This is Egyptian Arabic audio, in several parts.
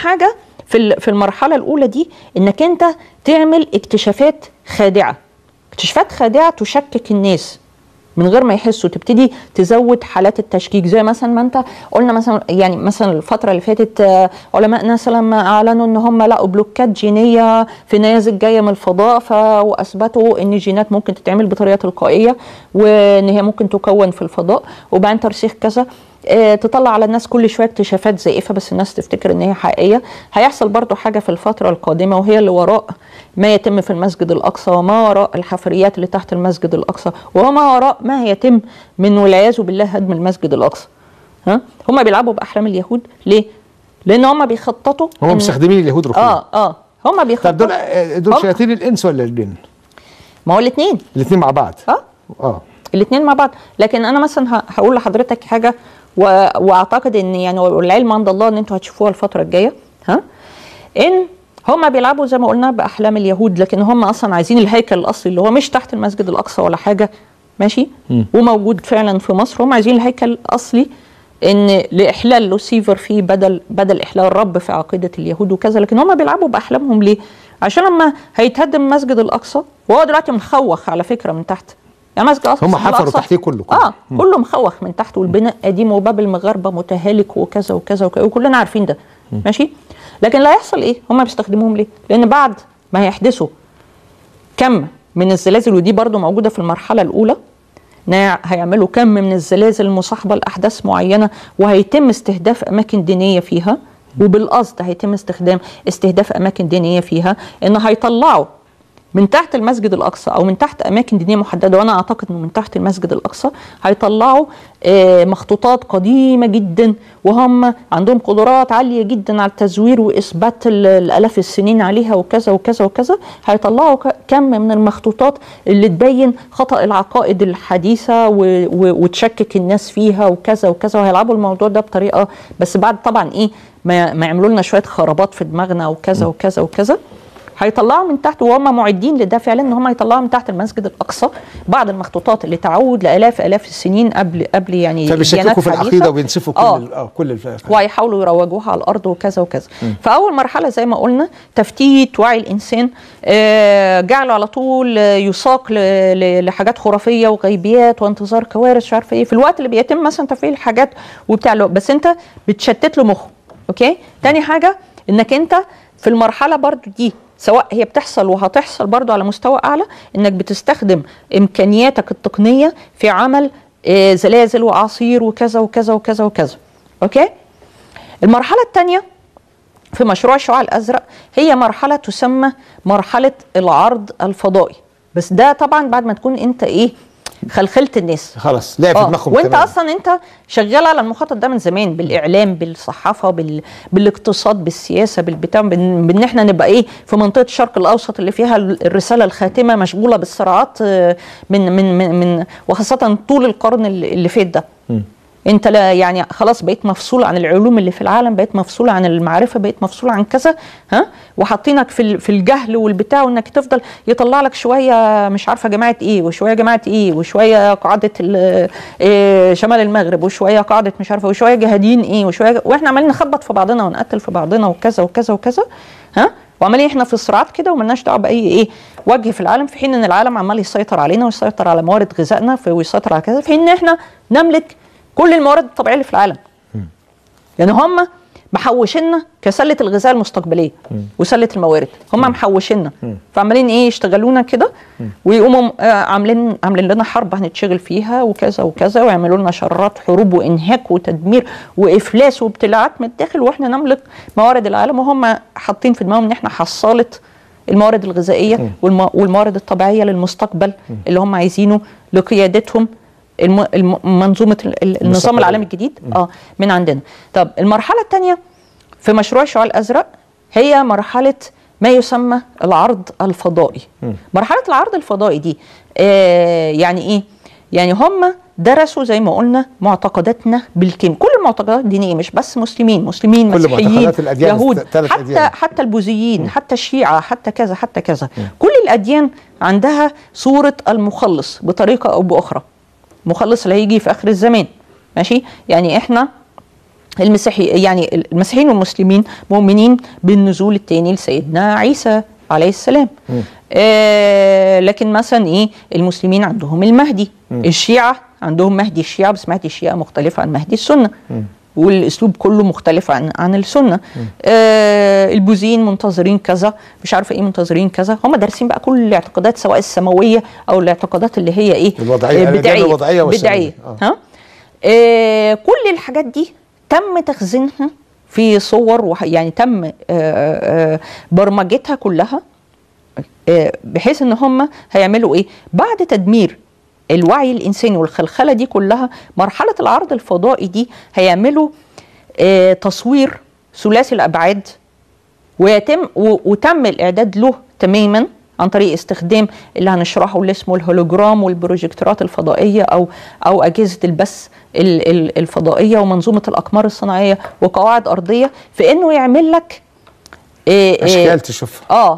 حاجه في ال- في المرحله الاولى دي انك انت تعمل اكتشافات خادعه اكتشافات خادعه تشكك الناس من غير ما يحسوا تبتدي تزود حالات التشكيك زي مثلا ما انت قلنا مثلا يعني مثلا الفتره اللي فاتت آه، علماء ناسا لما اعلنوا ان هم لقوا بلوكات جينيه في نيازك جايه من الفضاء ف واثبتوا ان الجينات ممكن تتعمل بطريقه تلقائيه وان هي ممكن تكون في الفضاء وبعدين ترسيخ كذا آه، تطلع على الناس كل شويه اكتشافات زائفه بس الناس تفتكر ان هي حقيقيه هيحصل برضو حاجه في الفتره القادمه وهي اللي وراء ما يتم في المسجد الاقصى وما وراء الحفريات اللي تحت المسجد الاقصى وما وراء ما يتم من والعياذ بالله هدم المسجد الاقصى ها هم بيلعبوا باحلام اليهود ليه لان هم بيخططوا هم إن- مستخدمين اليهود رقية اه اه هم طب بيخططوا دول آه، دول هم- شياطين الانس ولا الجن؟ ما هو الاثنين الاثنين مع بعض اه اه الاثنين مع بعض لكن انا مثلا ه- هقول لحضرتك حاجه و... واعتقد ان يعني والعلم عند الله ان انتوا هتشوفوها الفتره الجايه ها ان هم بيلعبوا زي ما قلنا باحلام اليهود لكن هم اصلا عايزين الهيكل الاصلي اللي هو مش تحت المسجد الاقصى ولا حاجه ماشي وموجود فعلا في مصر هم عايزين الهيكل الاصلي ان لاحلال لوسيفر فيه بدل بدل احلال الرب في عقيده اليهود وكذا لكن هم بيلعبوا باحلامهم ليه؟ عشان لما هيتهدم المسجد الاقصى وهو دلوقتي مخوخ على فكره من تحت يعني مسجد الاقصى هم حفروا الأقصى- تحتيه كله كله. اه كله مخوخ من تحت والبناء قديم وباب المغاربه متهالك وكذا وكذا وكذا وكلنا عارفين ده ماشي لكن اللي هيحصل ايه هم بيستخدموهم ليه لان بعد ما هيحدثوا كم من الزلازل ودي برضو موجوده في المرحله الاولى نا- هيعملوا كم من الزلازل المصاحبه لاحداث معينه وهيتم استهداف اماكن دينيه فيها وبالقصد هيتم استخدام استهداف اماكن دينيه فيها ان هيطلعوا من تحت المسجد الاقصى او من تحت اماكن دينيه محدده وانا اعتقد انه من تحت المسجد الاقصى هيطلعوا آه، مخطوطات قديمه جدا وهم عندهم قدرات عاليه جدا على التزوير واثبات ال- الالاف السنين عليها وكذا وكذا وكذا هيطلعوا ك- كم من المخطوطات اللي تبين خطا العقائد الحديثه و- و- وتشكك الناس فيها وكذا وكذا وهيلعبوا الموضوع ده بطريقه بس بعد طبعا ايه ما, ما يعملوا لنا شويه خرابات في دماغنا وكذا وكذا وكذا هيطلعوا من تحت وهم معدين لده فعلا ان هم يطلعوا من تحت المسجد الاقصى بعض المخطوطات اللي تعود لالاف الاف السنين قبل قبل يعني فبيشككوا ديانات في حديثة. العقيده وينسفوا كل آه. ال- اه كل الف... وهيحاولوا يروجوها على الارض وكذا وكذا فاول مرحله زي ما قلنا تفتيت وعي الانسان آه، جعله على طول آه، يساق ل- ل- لحاجات خرافيه وغيبيات وانتظار كوارث مش عارفه ايه في الوقت اللي بيتم مثلا تفعيل الحاجات وبتاع له بس انت بتشتت له مخه اوكي تاني حاجه انك انت في المرحله برضو دي سواء هي بتحصل وهتحصل برضو على مستوى اعلى انك بتستخدم امكانياتك التقنيه في عمل آه، زلازل واعاصير وكذا وكذا وكذا وكذا اوكي المرحله الثانيه في مشروع الشعاع الازرق هي مرحله تسمى مرحله العرض الفضائي بس ده طبعا بعد ما تكون انت ايه خلخلت الناس خلاص لعب في آه، دماغهم وانت تمام. اصلا انت شغال على المخطط ده من زمان بالاعلام بالصحافه بال... بالاقتصاد بالسياسه بالبتاع بان بإن احنا نبقى ايه في منطقه الشرق الاوسط اللي فيها ال- الرساله الخاتمه مشغوله بالصراعات آه، من من من, من وخاصه طول القرن اللي اللي فات ده انت لا يعني خلاص بقيت مفصول عن العلوم اللي في العالم بقيت مفصول عن المعرفه بقيت مفصول عن كذا ها وحاطينك في ال- في الجهل والبتاع وانك تفضل يطلع لك شويه مش عارفه جماعه ايه وشويه جماعه ايه وشويه قاعده ال- إيه شمال المغرب وشويه قاعده مش عارفه وشويه جهاديين ايه وشويه واحنا عمالين نخبط في بعضنا ونقتل في بعضنا وكذا وكذا وكذا ها وعمالين احنا في صراعات كده وملناش دعوه باي ايه وجه في العالم في حين ان العالم عمال يسيطر علينا ويسيطر على موارد غذائنا في- ويسيطر على كذا في حين ان احنا نملك كل الموارد الطبيعيه اللي في العالم يعني هم محوشيننا كسله الغذاء المستقبليه وسله الموارد هم محوشيننا فعمالين ايه يشتغلونا كده ويقوموا آه، عاملين عاملين لنا حرب هنتشغل فيها وكذا وكذا ويعملوا لنا شرات حروب وانهاك وتدمير وافلاس وابتلاعات من الداخل واحنا نملك موارد العالم وهم حاطين في دماغهم ان احنا حصاله الموارد الغذائيه والم- والموارد الطبيعيه للمستقبل اللي هم عايزينه لقيادتهم الم- الم- منظومه ال- ال- النظام المستقبلية. العالمي الجديد اه من عندنا طب المرحله الثانيه في مشروع الشعاع الازرق هي مرحله ما يسمى العرض الفضائي مرحله العرض الفضائي دي آه يعني ايه يعني هم درسوا زي ما قلنا معتقداتنا بالكامل كل المعتقدات الدينيه مش بس مسلمين مسلمين كل مسيحيين معتقدات الأديان يهود الث- ثلاث حتى أديان. حتى البوذيين حتى الشيعة حتى كذا حتى كذا كل الأديان عندها صورة المخلص بطريقة أو بأخرى مخلص اللي هيجي في آخر الزمان ماشي يعني إحنا المسيحي يعني المسيحيين والمسلمين مؤمنين بالنزول الثاني لسيدنا عيسى عليه السلام آه لكن مثلا ايه المسلمين عندهم المهدي الشيعة عندهم مهدي الشيعة بس مهدي الشيعة مختلف عن مهدي السنة والاسلوب كله مختلف عن عن السنه آه البوذيين منتظرين كذا مش عارفه ايه منتظرين كذا هم دارسين بقى كل الاعتقادات سواء السماويه او الاعتقادات اللي هي ايه الوضعية، آه، الأديان بدعيه الوضعية والسماوية. بدعيه آه. ها آه كل الحاجات دي تم تخزينها في صور وح يعني تم آه آه برمجتها كلها آه، بحيث ان هم هيعملوا ايه بعد تدمير الوعي الانساني والخلخله دي كلها مرحله العرض الفضائي دي هيعملوا آه، تصوير ثلاثي الابعاد ويتم و- وتم الاعداد له تماما عن طريق استخدام اللي هنشرحه اللي اسمه الهولوجرام والبروجيكتورات الفضائيه او او اجهزه البث ال- ال- الفضائيه ومنظومه الاقمار الصناعيه وقواعد ارضيه في انه يعمل لك آه، آه، اشكال تشوفها اه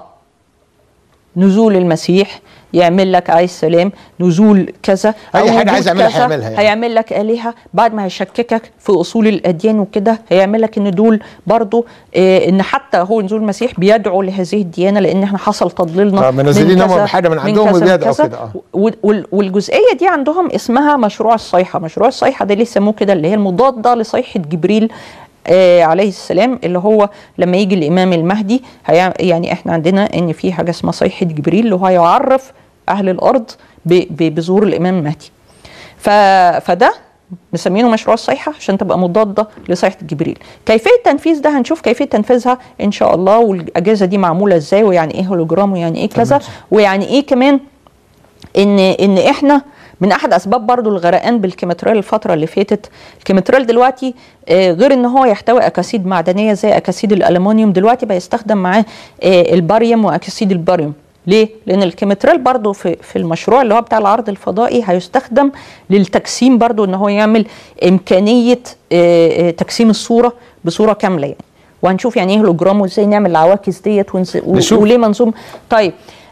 نزول المسيح يعمل لك عليه السلام نزول كذا أي أو حاجة وجود عايز يعملها كذا، هيعملها يعني. هيعمل لك آلهة بعد ما هيشككك في أصول الأديان وكده هيعمل لك إن دول برضو آه إن حتى هو نزول المسيح بيدعو لهذه الديانة لأن إحنا حصل تضليلنا آه، منزلين هم كذا- بحاجة من عندهم كذا وبيدعوا كذا. كده، آه. وال- وال- والجزئيه دي عندهم اسمها مشروع الصيحه مشروع الصيحه ده اللي يسموه كده اللي هي المضاده لصيحه جبريل آه عليه السلام اللي هو لما يجي الامام المهدي هي يعني احنا عندنا ان في حاجه اسمها صيحه جبريل اللي هو هيعرف اهل الارض ب- ب- بظهور الامام المهدي ف... فده مسمينه مشروع الصيحة عشان تبقى مضادة لصيحة جبريل كيفية تنفيذ ده هنشوف كيفية تنفيذها إن شاء الله والأجهزة دي معمولة إزاي ويعني إيه هولوجرام ويعني إيه كذا ويعني إيه كمان ان ان احنا من احد اسباب برضو الغرقان بالكيمتريل الفتره اللي فاتت الكيمتريل دلوقتي آه، غير ان هو يحتوي اكاسيد معدنيه زي اكاسيد الالومنيوم دلوقتي بقى يستخدم معاه آه، الباريوم واكاسيد الباريوم ليه؟ لأن الكيمتريل برضو في, في المشروع اللي هو بتاع العرض الفضائي هيستخدم للتجسيم برضو إن هو يعمل إمكانية آه، آه، تجسيم الصورة بصورة كاملة يعني وهنشوف يعني ايه هولوجرام وازاي نعمل العواكس ديت ونس- و- نشوف. وليه منظوم طيب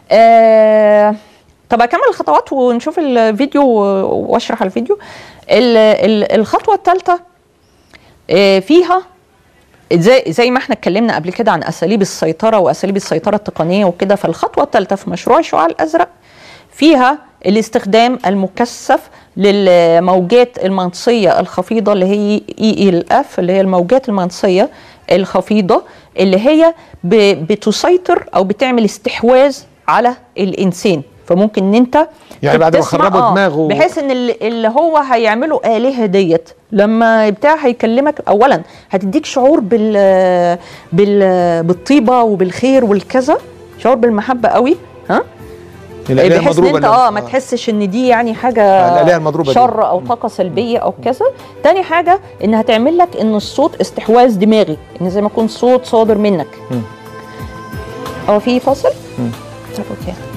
آه طب اكمل الخطوات ونشوف الفيديو و- واشرح الفيديو ال- ال- الخطوه الثالثه فيها زي زي ما احنا اتكلمنا قبل كده عن اساليب السيطره واساليب السيطره التقنيه وكده فالخطوه الثالثه في مشروع الشعاع الازرق فيها الاستخدام المكثف للموجات المغناطيسيه الخفيضه اللي هي اي ال اف اللي هي الموجات المغناطيسيه الخفيضه اللي هي ب- بتسيطر او بتعمل استحواذ على الانسان فممكن ان انت يعني بعد ما تسمع- خربوا آه، دماغه- بحيث ان اللي اللي هو هيعمله آلهة ديت لما بتاع هيكلمك اولا هتديك شعور بال بال بالطيبه وبالخير والكذا شعور بالمحبه قوي ها الآلهة بحيث ان المضروبة انت اللي- اه ما تحسش ان دي يعني حاجه الآلهة المضروبة دي. شر او طاقه سلبيه او كذا تاني حاجه ان هتعمل لك ان الصوت استحواذ دماغي ان زي ما يكون صوت صادر منك هو في فاصل طب اوكي